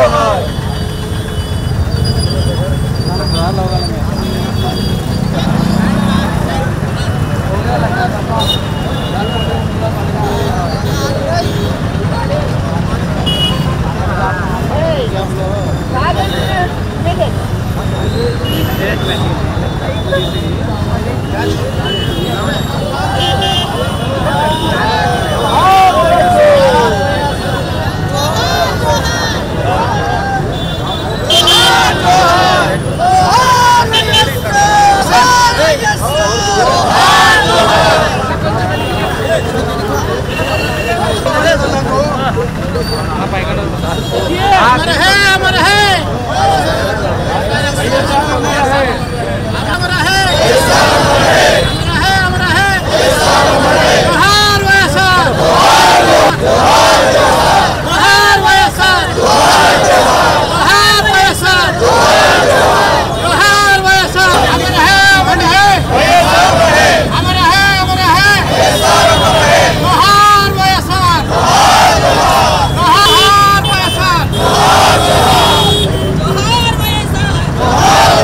अमर है अमर है अमर है अमर है अमर है जोहार वैसर जोहार वैसर जोहार वैसर जोहार वैसर अमर है अमर है अमर है अमर है जोहार वैसर जोहार वैसर जोहार वयस्कर जोहार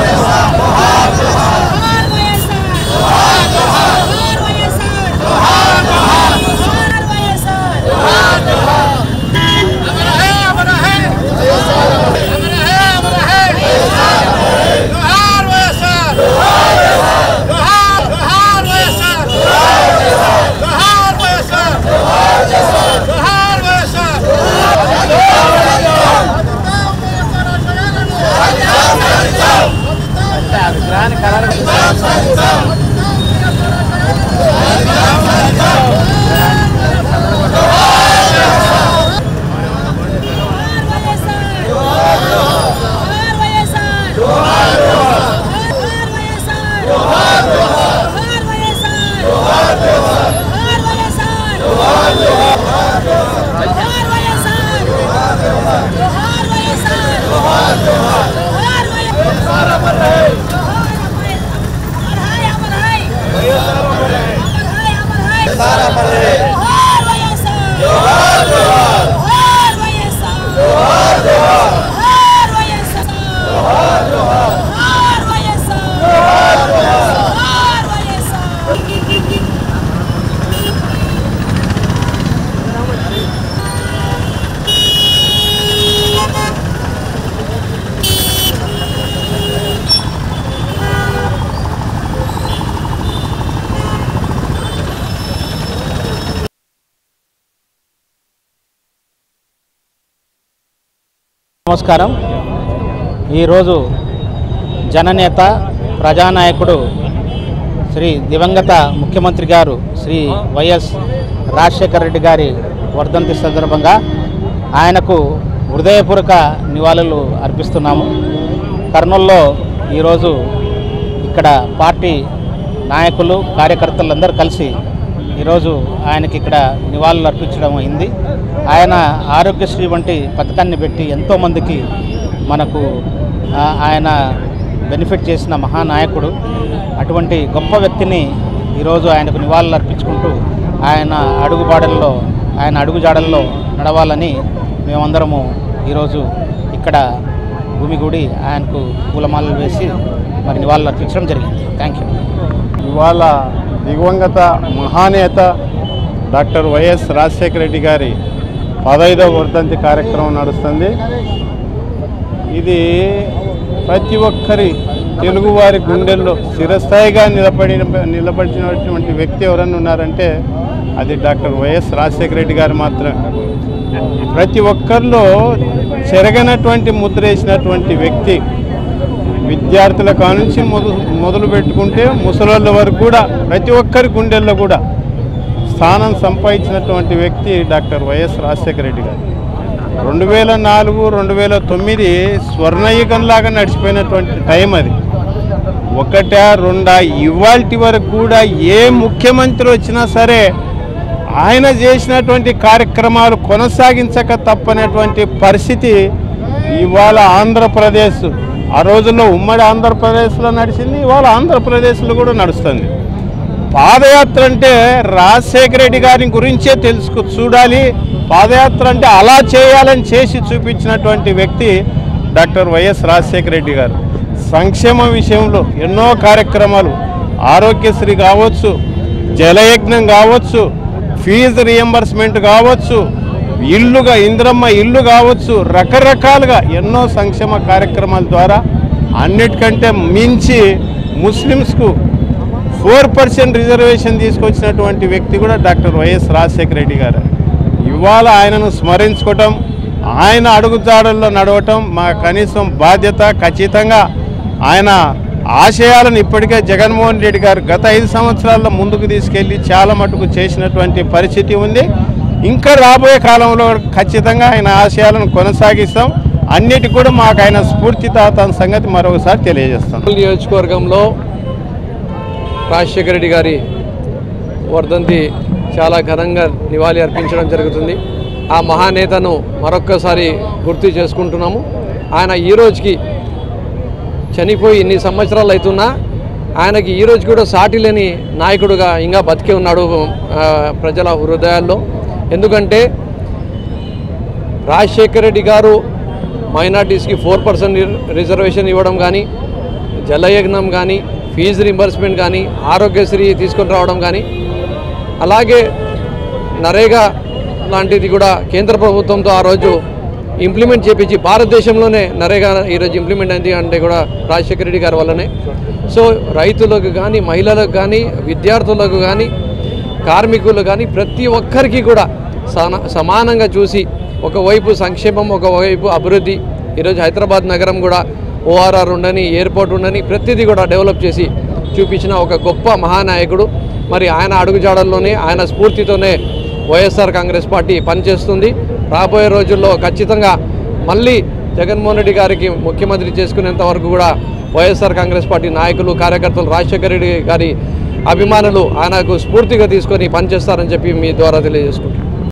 वयस्कर जोहार वयस्कर जोहार वयस्कर अमर है अमर है अमर है अमर है जोहार वैसर जोहार जोहार वैसर जोहार वैसर जोहार वैसर जोहार वयस्कर जोहार वयस्कर जोहार वयस्कर जोहार वयस्कर जोहार वयस्कर जोहार वयस्कर जोहार वयस्कर जोहार वयस्कर अमर है अमर है अमर है अमर है जोहार वयस्कर जोहार वयस्कर जोहार वयस्कर जोहार वयस्कर जोहार वयस्कर నమస్కారం ఈరోజు జననేత ప్రజానాయకుడు శ్రీ దివంగత ముఖ్యమంత్రి గారు శ్రీ వైఎస్ రాజశేఖర రెడ్డి గారి వర్ధంతి సందర్భంగా ఆయనకు హృదయపూర్వక నివాళులు అర్పిస్తున్నాము కర్నూల్లో ఈరోజు ఇక్కడ పార్టీ నాయకులు కార్యకర్తలు అందరూ కలిసి ఈరోజు ఆయనకి ఇక్కడ నివాళులు అర్పించడం అయింది ఆయన ఆరోగ్యశ్రీ వంటి పథకాన్ని పెట్టి ఎంతోమందికి మనకు ఆ, ఆయన బెనిఫిట్ చేసిన మహానాయకుడు అటువంటి గొప్ప వ్యక్తిని ఈరోజు ఆయనకు నివాళులు అర్పించుకుంటూ ఆయన అడుగుబాడల్లో ఆయన అడుగుజాడల్లో నడవాలని మేమందరము ఈరోజు ఇక్కడ భూమిగుడి ఆయనకు పూలమాలలు వేసి మరి నివాళులు అర్పించడం జరిగింది థ్యాంక్ యూ ఇవాళ దివంగత మహానేత డాక్టర్ వైఎస్ రాజశేఖర రెడ్డి గారి పదైదవ వర్ధంతి కార్యక్రమం నడుస్తుంది ఇది ప్రతి ఒక్కరి తెలుగువారి గుండెల్లో చిరస్థాయిగా నిలబడిన నిలబడినటువంటి వ్యక్తి ఎవరన్నా ఉన్నారంటే అది డాక్టర్ వైఎస్ రాజశేఖర రెడ్డి గారు మాత్రమే ప్రతి ఒక్కరిలో చెరగనటువంటి ముద్ర వేసినటువంటి వ్యక్తి విద్యార్థుల కానుంచి మొదలు మొదలు పెట్టుకుంటే ముసలోళ్ళ వరకు కూడా ప్రతి ఒక్కరి గుండెల్లో కూడా స్థానం సంపాదించినటువంటి వ్యక్తి డాక్టర్ వైఎస్ రాజశేఖర రెడ్డి గారు రెండు వేల నాలుగు రెండు వేల తొమ్మిది స్వర్ణయుగంలాగా నడిచిపోయినటువంటి టైం అది ఒకటా రెండా ఇవాల్టి వరకు కూడా ఏ ముఖ్యమంత్రి వచ్చినా సరే ఆయన చేసినటువంటి కార్యక్రమాలు కొనసాగించక తప్పనటువంటి పరిస్థితి ఇవాళ ఆంధ్రప్రదేశ్ ఆ రోజుల్లో ఉమ్మడి ఆంధ్రప్రదేశ్లో నడిచింది ఇవాళ ఆంధ్రప్రదేశ్లో కూడా నడుస్తుంది పాదయాత్ర అంటే రాజశేఖర రెడ్డి గారి గురించే తెలుసుకు చూడాలి పాదయాత్ర అంటే అలా చేయాలని చేసి చూపించినటువంటి వ్యక్తి డాక్టర్ వైఎస్ రాజశేఖర రెడ్డి గారు సంక్షేమ విషయంలో ఎన్నో కార్యక్రమాలు ఆరోగ్యశ్రీ కావచ్చు జలయజ్ఞం కావచ్చు ఫీజు రియంబర్స్మెంట్ కావచ్చు ఇల్లుగా ఇంద్రమ్మ ఇల్లు కావచ్చు రకరకాలుగా ఎన్నో సంక్షేమ కార్యక్రమాల ద్వారా అన్నిటికంటే మించి ముస్లిమ్స్కు ఫోర్ పర్సెంట్ రిజర్వేషన్ తీసుకొచ్చినటువంటి వ్యక్తి కూడా డాక్టర్ వైఎస్ రాజశేఖర రెడ్డి గారు ఇవాళ ఆయనను స్మరించుకోవటం ఆయన అడుగుజాడల్లో నడవటం మా కనీసం బాధ్యత ఖచ్చితంగా ఆయన ఆశయాలను ఇప్పటికే జగన్మోహన్ రెడ్డి గారు గత ఐదు సంవత్సరాల్లో ముందుకు తీసుకెళ్లి చాలా మటుకు చేసినటువంటి పరిస్థితి ఉంది ఇంకా రాబోయే కాలంలో ఖచ్చితంగా ఆయన ఆశయాలను కొనసాగిస్తాం అన్నిటి కూడా మాకు ఆయన స్ఫూర్తిదాత సంగతి మరొకసారి తెలియజేస్తాం నియోజకవర్గంలో రాజశేఖర రెడ్డి గారి వర్ధంతి చాలా ఘనంగా నివాళి అర్పించడం జరుగుతుంది ఆ మహానేతను మరొక్కసారి గుర్తు చేసుకుంటున్నాము ఆయన ఈ రోజుకి చనిపోయి ఇన్ని సంవత్సరాలు అవుతున్నా ఆయనకి ఈ రోజు కూడా సాటి లేని నాయకుడుగా ఇంకా బతికే ఉన్నాడు ఆ, ప్రజల హృదయాల్లో ఎందుకంటే రాజశేఖర రెడ్డి గారు మైనార్టీస్కి ఫోర్ పర్సెంట్ రిజర్వేషన్ ఇవ్వడం కానీ జలయజ్ఞం కానీ ఫీజు రింబర్స్మెంట్ కానీ ఆరోగ్యశ్రీ తీసుకొని రావడం కానీ అలాగే నరేగా లాంటిది కూడా కేంద్ర ప్రభుత్వంతో ఆ రోజు ఇంప్లిమెంట్ చేపించి భారతదేశంలోనే నరేగా ఈరోజు ఇంప్లిమెంట్ అయింది అంటే కూడా రాజశేఖర రెడ్డి గారి వల్లనే సో రైతులకు కానీ మహిళలకు కానీ విద్యార్థులకు కానీ కార్మికులు కానీ ప్రతి ఒక్కరికి కూడా సన- సమానంగా చూసి ఒకవైపు సంక్షేమం ఒకవైపు అభివృద్ధి ఈరోజు హైదరాబాద్ నగరం కూడా ఓఆర్ఆర్ ఉండని ఎయిర్పోర్ట్ ఉండని ప్రతిదీ కూడా డెవలప్ చేసి చూపించిన ఒక గొప్ప మహానాయకుడు మరి ఆయన అడుగుజాడల్లోనే ఆయన స్ఫూర్తితోనే వైఎస్ఆర్ కాంగ్రెస్ పార్టీ పనిచేస్తుంది రాబోయే రోజుల్లో ఖచ్చితంగా మళ్ళీ జగన్మోహన్ రెడ్డి గారికి ముఖ్యమంత్రి చేసుకునేంత వరకు కూడా వైఎస్ఆర్ కాంగ్రెస్ పార్టీ నాయకులు కార్యకర్తలు రాజశేఖర రెడ్డి గారి అభిమానులు ఆయనకు స్ఫూర్తిగా తీసుకొని పనిచేస్తారని చెప్పి మీ ద్వారా తెలియజేసుకుంటున్నాను